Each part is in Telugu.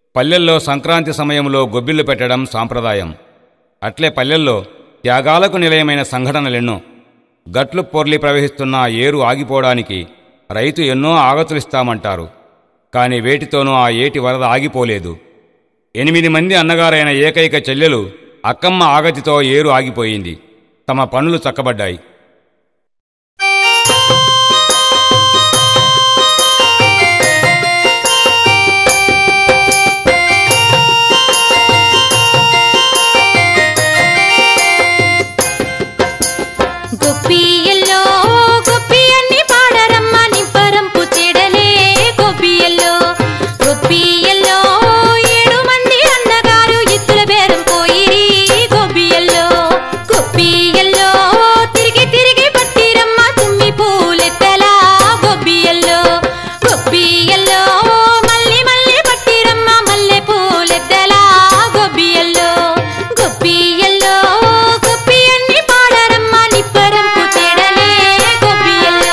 పల్లెల్లో సంక్రాంతి సమయంలో గొబ్బిళ్ళు పెట్టడం సాంప్రదాయం అట్లే పల్లెల్లో త్యాగాలకు నిలయమైన సంఘటనలెన్నో గట్లు పొర్లి ప్రవహిస్తున్న ఏరు ఆగిపోవడానికి రైతు ఎన్నో ఆగతులిస్తామంటారు కాని వేటితోనూ ఆ ఏటి వరద ఆగిపోలేదు ఎనిమిది మంది అన్నగారైన ఏకైక చెల్లెలు అక్కమ్మ ఆగతితో ఏరు ఆగిపోయింది తమ పనులు చక్కబడ్డాయి గొప్పియల్లో గొప్పియన్ని పాడరమ్మ నింపరంపు చెడలే గొప్పియల్లో గొప్పియల్లో ఏడు మంది అన్నగారు ఇత్తుల బేరం పోయిరి గొప్పియల్లో గొప్పియల్లో తిరిగి తిరిగి పట్టిరమ్మ తుమ్మి పూలెత్తలా గొప్పియల్లో గొప్పియల్లో మళ్ళీ మళ్ళీ పట్టిరమ్మ మల్లె పూలెత్తలా గొప్పియల్లో గొప్పియల్లో గొప్పియన్ని పాడరమ్మ నిప్పరంపు చెడలే గొప్పియల్లో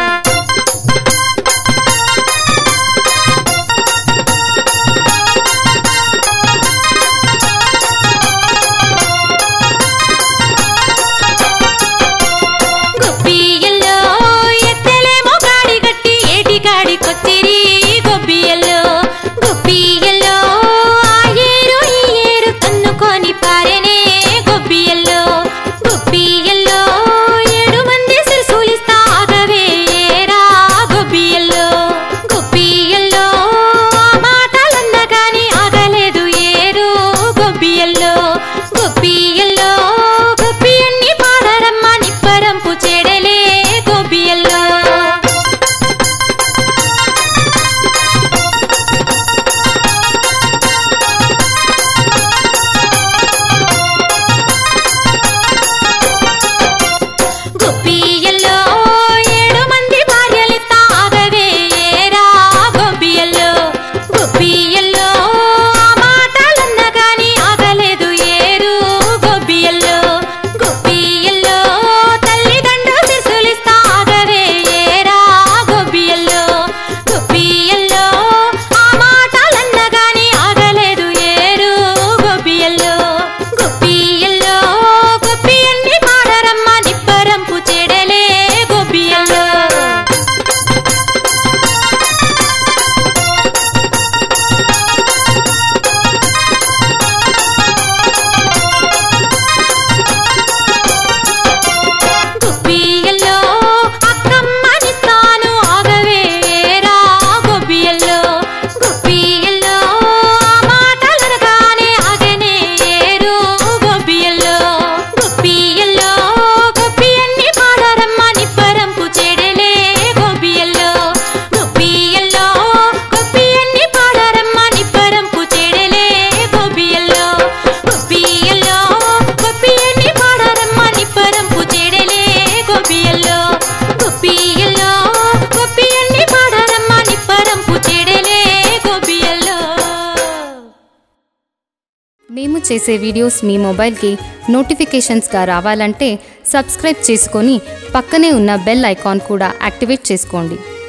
గొప్పియల్లో ఎత్తలేమో గాడి గట్టి ఏటి గాడికొచ్చిరి గొప్పియల్లో గొప్పియల్లో ఆ ఏరు ఈ ఏరు తన్నుకొని పారెనే గొప్పియల్లో గొప్పియల్లో ఏడు మంది సిరుసులిస్తా ఆగవే ఏరా గొప్పియల్లో గొప్పియల్లో ఆ మాటలన్న గాని ఆగలేదు ఏరు గొప్పియల్లో గొప్పియల్లో గొప్పియన్ని పాడరమ్మ నిప్పరంపు చెడలే గొప్పియల్లో గొప్పియల్లో ఏడు మంది భార్యలిస్తా ఆగవే ఏరా గొప్పియల్లో గొప్పియల్లో ఆ మాటలన్న గాని ఆగలేదు ఏరు గొప్పియల్లో గొప్పియల్లో తల్లిదండ్రు శిశులిస్తా ఆగవే ఏరా గొప్పియల్లో గొప్పియల్లో ఆ మాటలన్న గాని ఆగలేదు ఏరు గొప్పియల్లో గొప్పియల్లో గొప్పియన్ని పాడరమ్మ నిప్పరంపు చెడలే గొప్పియల్లో గొప్పియల్లో అక్కమ్మనిస్తాను ఆగవేరా గొప్పియల్లో గొప్పియల్లో ఆ మాటలనగానే ఆగనే ఏరు గొప్పియల్లో గొప్పియల్లో గొప్పియన్ని పాడరమ్మ నిప్పరంపు చెడలే గొప్పియల్లో గొప్పియల్లో గొప్పియన్ని పాడరమ్మ నిప్పరంపు చెడలే గొప్పియల్లో గొప్పియల్లో గొప్పియన్ని పాడరమ్మ నిప్పరంపు చెడలే గొప్పియల్లో గొప్పియల్లో గొప్పియన్ని పాడరమ్మ నిప్పరంపు చెడలే గొప్పియల్లో మేము చేసే వీడియోస్ మీ మొబైల్కి నోటిఫికేషన్స్గా రావాలంటే సబ్స్క్రైబ్ చేసుకొని పక్కనే ఉన్న బెల్ ఐకాన్ కూడా యాక్టివేట్ చేసుకోండి